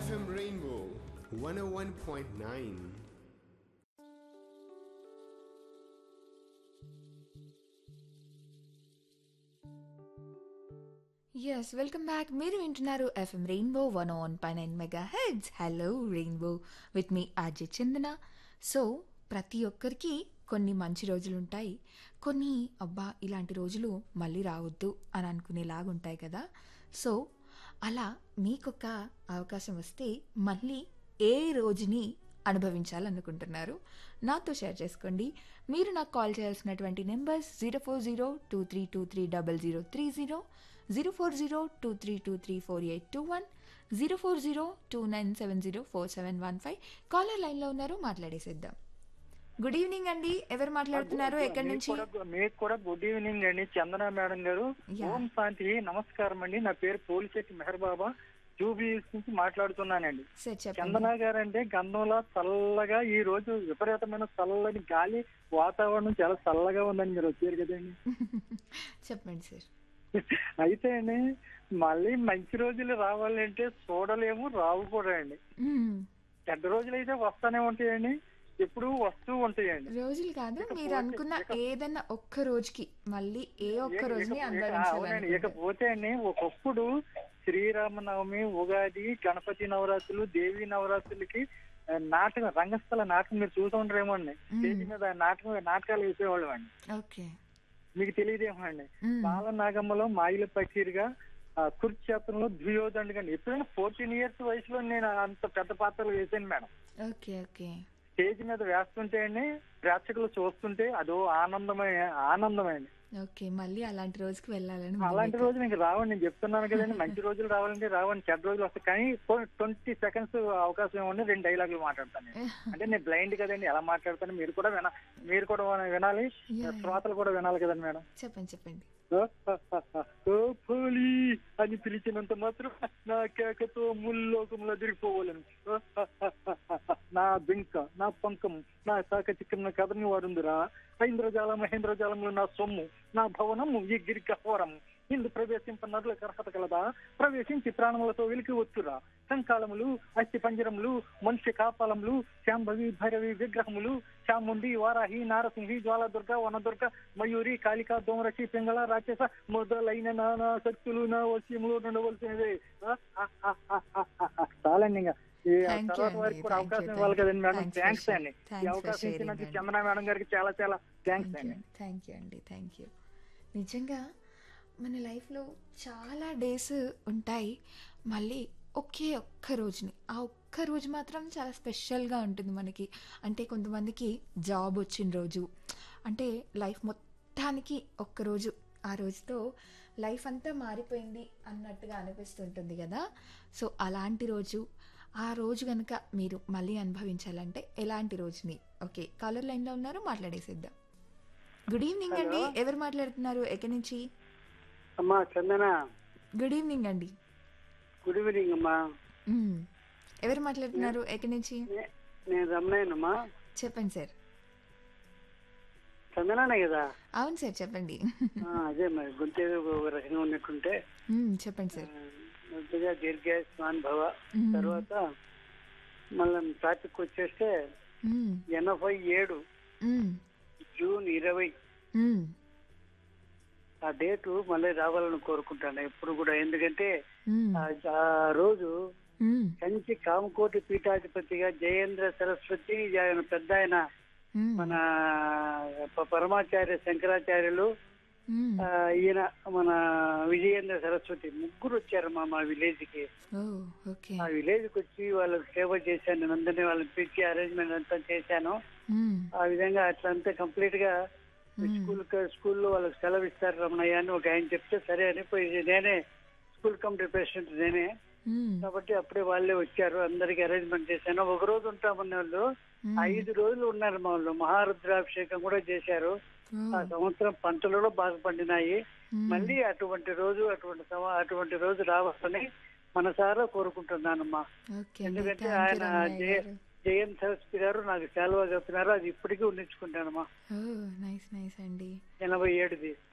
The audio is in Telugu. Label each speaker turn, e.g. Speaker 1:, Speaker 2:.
Speaker 1: FM Rainbow 101.9.
Speaker 2: Yes welcome back మీరు వింటున్నారు ఎఫ్ఎం రెయిన్బో వన్ వన్ పై nine megahertz hello Rainbow with మీ అజయ్ చందన సో ప్రతి ఒక్కరికి కొన్ని మంచి రోజులు ఉంటాయి కొన్ని అబ్బా ఇలాంటి రోజులు మళ్ళీ రావద్దు అని అనుకునేలాగా ఉంటాయి కదా సో అలా మీకొక అవకాశం వస్తే మళ్ళీ ఏ రోజుని అనుభవించాలనుకుంటున్నారు నాతో షేర్ చేసుకోండి మీరు నాకు కాల్ చేయాల్సినటువంటి numbers zero four zero two three two three double zero three zero zero four zero two three two three four eight two one zero four zero two nine seven zero four seven one five caller లైన్లో ఉన్నారు మాట్లాడేసేద్దాం గుడ్ ఈవినింగ్ అండి ఎవరు మాట్లాడుతున్నారు ఎక్కడి
Speaker 3: మీకు
Speaker 2: నుంచి
Speaker 3: కూడా- మీకు కూడా గుడ్ ఈవినింగ్ అండి చందన మేడం గారు
Speaker 2: యా.
Speaker 3: ఓం శాంతి నమస్కారం అండి నా పేరు పోలిశెట్టి మెహర్ బాబా జూబీస్ నుంచి మాట్లాడుతున్నానండి
Speaker 2: సార్ చెప్పండి
Speaker 3: చందన గారు అంటే గంధంలో చల్లగా ఈ రోజు విపరీతమైన చల్లని గాలి వాతావరణం చాలా చల్లగా ఉందని మీరు వచ్చారు కదండి
Speaker 2: చెప్పండి సార్
Speaker 3: అయితే అండి మళ్ళీ మంచి రోజులు రావాలంటే చూడలేము రావు కూడా అండి
Speaker 2: మ్మ్.
Speaker 3: చెడ్డ రోజులు అయితే వస్తానే ఉంటాయండి ఎప్పుడు వస్తూ ఉంటాయండి
Speaker 2: రోజులు కాదు
Speaker 3: ఇకపోతే-
Speaker 2: మీరు అనుకున్న ఏదైనా ఒక్క రోజుకి మళ్ళీ ఏ ఒక్క
Speaker 3: ఇక-
Speaker 2: రోజుని
Speaker 3: ఇక- అవునండి
Speaker 2: అనుభవించాలి
Speaker 3: ఇకపోతే అండి ఒకప్పుడు శ్రీరామనవమి ఉగాది గణపతి నవరాత్రులు దేవి నవరాత్రులకి ఆ, నాటకం రంగస్థల నాటకం మీరు చూసి ఉండరేమో అండి స్టేజ్ మీద నాటకం నాటకాలు వేసేవాళ్ళం అండి
Speaker 2: ఓకే
Speaker 3: మీకు తెలియదేమో అండి
Speaker 2: మ్మ్.
Speaker 3: బాలనాగమ్మలో మాయిల పకీర్గా ఆ, కురుక్షేత్రంలో ద్వియోధండి అండి ఎప్పుడైనా ఫోర్టీన్ ఇయర్స్ వయసులో నేను అంత పెద్ద పాత్రలు వేసాను మేడం
Speaker 2: ఓకే ఓకే
Speaker 3: స్టేజ్ మీద వేస్తుంటే అండి ప్రేక్షకులు చూస్తుంటే అదో ఆనందమే ఆనందమే
Speaker 2: ఓకే మళ్ళీ అలాంటి రోజుకి వెళ్ళాలని
Speaker 3: అలాంటి రోజులు ఇంక రావండి నేను చెప్తున్నాను కదండి మంచి రోజులు రావాలంటే రావండి చెడ్డ రోజులు వస్తాయి కానీ ట్వంటీ సెకండ్స్ అవకాశం ఇవ్వండి రెండు డైలాగులు మాట్లాడతాను నేను. అంటే నేను బ్లైండ్ కదండి ఎలా మాట్లాడతాను మీరు కూడా విన మీరు కూడా వినాలి
Speaker 2: Yeah.
Speaker 3: శ్రోతలు కూడా వినాలి కదండి మేడం
Speaker 2: చెప్పండి చెప్పండి
Speaker 3: ఓ పోలీ అని పిలిచినంత మాత్రం నా కేకతో ముల్లోకంలో తిరిగిపోవాలని నా బింక నా పంకం నా శాఖ చిక్కన కథని వాడుందిరా ఐంద్రజాల మహేంద్రజాలంలో నా సొమ్ము నా భవనము ఈ గిరి కహోరం ఇందు ప్రవేశింప నరులకు అర్హత కలదా ప్రవేశించి ప్రాణములతో వెలికి వచ్చురా సంకాలములు అస్థి పంజరములు మనుష్య కాపాలములు శాంభవి భైరవి విగ్రహములు చాముండి వారాహి నారసింహి జ్వాలదుర్గ వనదుర్గ మయూరి కాళిక దోమరసి పింగళ రాక్షస మొదలైన నానా శక్తులు నా వశ్యములు ఉండవలసినవే ఆ, ఆ, ఆ, ఆ, ఆ, ఆ. చాలండి ఇంకా ఈ
Speaker 2: Thank you
Speaker 3: తర్వాత
Speaker 2: అండి.
Speaker 3: వారికి కూడా
Speaker 2: Thank you,
Speaker 3: అవకాశం
Speaker 2: thank
Speaker 3: ఇవ్వాలి
Speaker 2: you.
Speaker 3: కదండి madam
Speaker 2: Thanks for
Speaker 3: thanks
Speaker 2: sharing.
Speaker 3: అండి
Speaker 2: Thanks
Speaker 3: ఈ
Speaker 2: for
Speaker 3: అవకాశం
Speaker 2: sharing
Speaker 3: ఇచ్చినందుకు
Speaker 2: అండి.
Speaker 3: చందన మేడం గారికి చాలా చాలా థ్యాంక్స్
Speaker 2: థ్యాంక్ యూ
Speaker 3: అండి
Speaker 2: థ్యాంక్ యూ అండి థ్యాంక్ యూ నిజంగా మన లైఫ్లో చాలా డేస్ ఉంటాయి మళ్ళీ ఒకే ఒక్క రోజుని ఆ ఒక్క రోజు మాత్రం చాలా స్పెషల్గా ఉంటుంది మనకి అంటే కొంతమందికి జాబ్ వచ్చిన రోజు అంటే లైఫ్ మొత్తానికి ఒక్క రోజు ఆ రోజుతో లైఫ్ అంతా మారిపోయింది అన్నట్టుగా అనిపిస్తుంటుంది కదా సో అలాంటి రోజు ఆ రోజు కనుక మీరు మళ్ళీ అనుభవించాలంటే ఎలాంటి రోజుని ఓకే కాలర్ లైన్లో ఉన్నారు మాట్లాడేసేద్దాం గుడ్ ఈవినింగ్ అండి ఎవరు మాట్లాడుతున్నారు ఎక్కడి నుంచి
Speaker 4: అమ్మా చందన
Speaker 2: గుడ్ ఈవినింగ్ అండి
Speaker 4: గుడ్ ఈవినింగ్ అమ్మా
Speaker 2: మ్మ్. ఎవరు మాట్లాడుతున్నారు ఎక్కడి నుంచి
Speaker 4: నే- నేను రమణయ్యనమ్మా
Speaker 2: చెప్పండి సార్
Speaker 4: చందనానే కదా
Speaker 2: అవును సార్ చెప్పండి
Speaker 4: ఆ, అదే మరి గొంతేదో ఒక రకంగా ఉన్నట్టుంటే
Speaker 2: మ్మ్, చెప్పండి సార్
Speaker 4: ముందుగా దీర్ఘాయుష్మాన్ భవ
Speaker 2: మ్మ్.
Speaker 4: తర్వాత మళ్ళీ టాపిక్ వచ్చేస్తే
Speaker 2: మ్మ్,
Speaker 4: ఎనభై ఏడు
Speaker 2: మ్మ్,
Speaker 4: జూన్ ఇరవై
Speaker 2: మ్మ్.
Speaker 4: ఆ డేటు మళ్ళీ రావాలని కోరుకుంటాను ఎప్పుడు కూడా ఎందుకంటే
Speaker 2: మ్మ్,
Speaker 4: ఆ- ఆ రోజు
Speaker 2: మ్మ్,
Speaker 4: కంచి కామకోటి పీఠాధిపతిగా జయేంద్ర సరస్వతి ఆయన పెద్ద ఆయన
Speaker 2: మ్మ్,
Speaker 4: మన ప- పరమాచార్య శంకరాచార్యులు
Speaker 2: మ్మ్.
Speaker 4: ఆ, ఈయన మన విజయేంద్ర సరస్వతి ముగ్గురు వచ్చారమ్మా మా విలేజ్ కి
Speaker 2: ఓ ఓకే
Speaker 4: ఆ విలేజ్ కి వచ్చి వాళ్ళకి సేవ చేశాను నేను అందరినీ వాళ్ళని పిలిచి అరేంజ్మెంట్ అంతా చేశాను
Speaker 2: మ్మ్,
Speaker 4: ఆ విధంగా అట్లా అంతా కంప్లీట్ గా
Speaker 2: మ్మ్.
Speaker 4: స్కూల్ స్కూల్లో వాళ్ళకి సెలవు ఇస్తారు రమణయ్య అని ఒక ఆయన చెప్తే సరే అని పోయి నేనే స్కూల్ కమిటీ ప్రెసిడెంట్ నేనే
Speaker 2: మ్మ్,
Speaker 4: కాబట్టి అప్పుడే వాళ్ళే వచ్చారు అందరికి అరేంజ్మెంట్ చేశాను ఒక రోజు ఉంటామన్న వాళ్ళు
Speaker 2: మ్మ్.
Speaker 4: ఐదు రోజులు ఉన్నారు మా వాళ్ళు మహారుద్రాభిషేకం కూడా చేశారు
Speaker 2: ఓ,
Speaker 4: ఆ సంవత్సరం పంటలు కూడా బాగా పండినాయి
Speaker 2: మ్మ్.
Speaker 4: మళ్ళీ అటువంటి రోజు అటువంటి సమ- అటువంటి రోజు రావాలని మనసారా కోరుకుంటున్నానమ్మా
Speaker 2: ఓకే అండి
Speaker 4: ఎందుకంటే
Speaker 2: థ్యాంక్ యూ
Speaker 4: ఆయన
Speaker 2: రమణయ్య
Speaker 4: జయ
Speaker 2: గారు
Speaker 4: జయం సరస్వతి గారు నాకు సెలవు చెప్తున్నారు అది ఇప్పటికీ ఉండించుకుంటానమ్మా
Speaker 2: ఓ నైస్ నైస్ అండి
Speaker 4: ఎనభై ఏడుది